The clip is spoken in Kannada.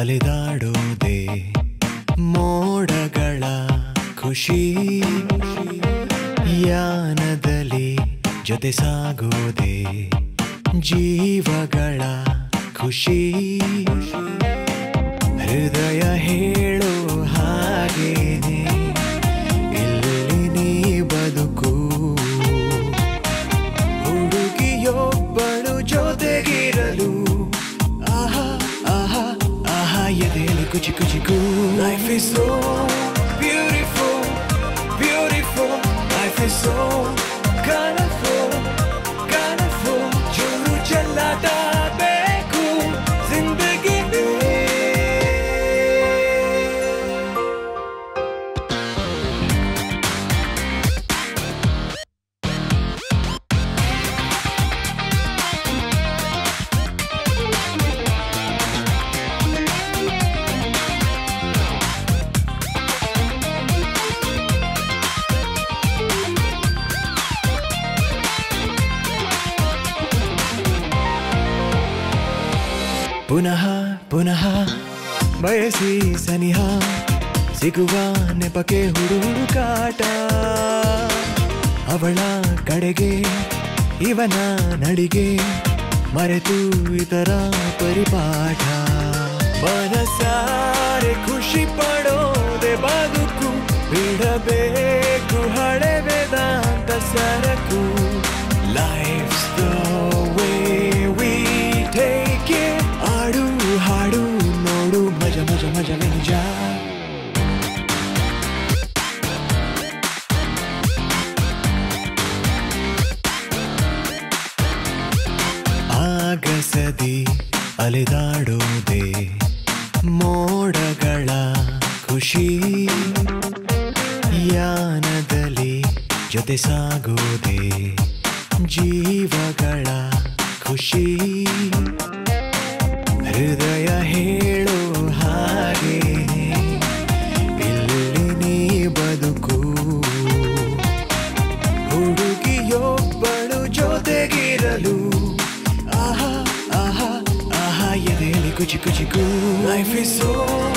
ಅಲೆದಾಡೋದೆ ಮೋಡಗಳ ಖುಷಿ ಯಾನದಲ್ಲಿ ಜೊತೆ ಸಾಗೋದೆ ಜೀವಗಳ ಖುಷಿ ಹೃದಯ ಹೇಳೋ ಹಾಗೇನೆ ಇಲ್ಲಿ ನೀ ಬದುಕು ಹುಡುಗಿಯೊಬ್ಬಳು ಜೊತೆಗಿರಲು ಆಹಾ ಆಹಾ ಆಹಾ ಎದೆಯಲ್ಲಿ ಕುಚಿ ಕುಚಿಕು life is so beautiful beautiful life is so colourful colourful ಜೋರು ಚೆಲ್ಲಾಟ ಬೇಕು ಜಿಂದಗಿ ಪುನಃ ಪುನಃ ಬಯಸಿ ಸನಿಹ ಸಿಗುವ ನೆಪಕ್ಕೆ ಹುಡುಕಾಟ ಅವಳ ಕಡೆಗೆ ಇವನ ನಡಿಗೆ ಮರೆತು ಇತರ ಪರಿಪಾಠ ಮನಸಾರೆ ಖುಷಿ ಪಡೋದೆ ಬದುಕು ಬಿಡಬೇಕು ಹಳೆ ವೇದಾಂತ ಸರಕು life's the way we take it ಆಡು ಹಾಡು ನೋಡು ಮಜ ಮಜ ಮಜವೇ ನಿಜ ಆಗಸದಿ ಅಲೆದಾಡೋದೆ ಮೋಡಗಳ ಖುಷಿ ಯಾನದಲ್ಲಿ ಜೊತೆ ಸಾಗೋದೆ ಜೀವಗಳ ಖುಷಿ ಹೃದಯ ಹೇಳೋ ಹಾಗೇನೆ ಇಲ್ಲಿ ನೀ ಬದುಕು ಹುಡುಗಿಯೊಬ್ಬಳು ಜೊತೆಗಿರಲು ಆಹಾ ಆಹಾ ಆಹಾ ಎದೆಯಲ್ಲಿ ಕುಚಿ ಕುಚಿಕು ಲೈಫ್ ಇಸ್ ಸೋ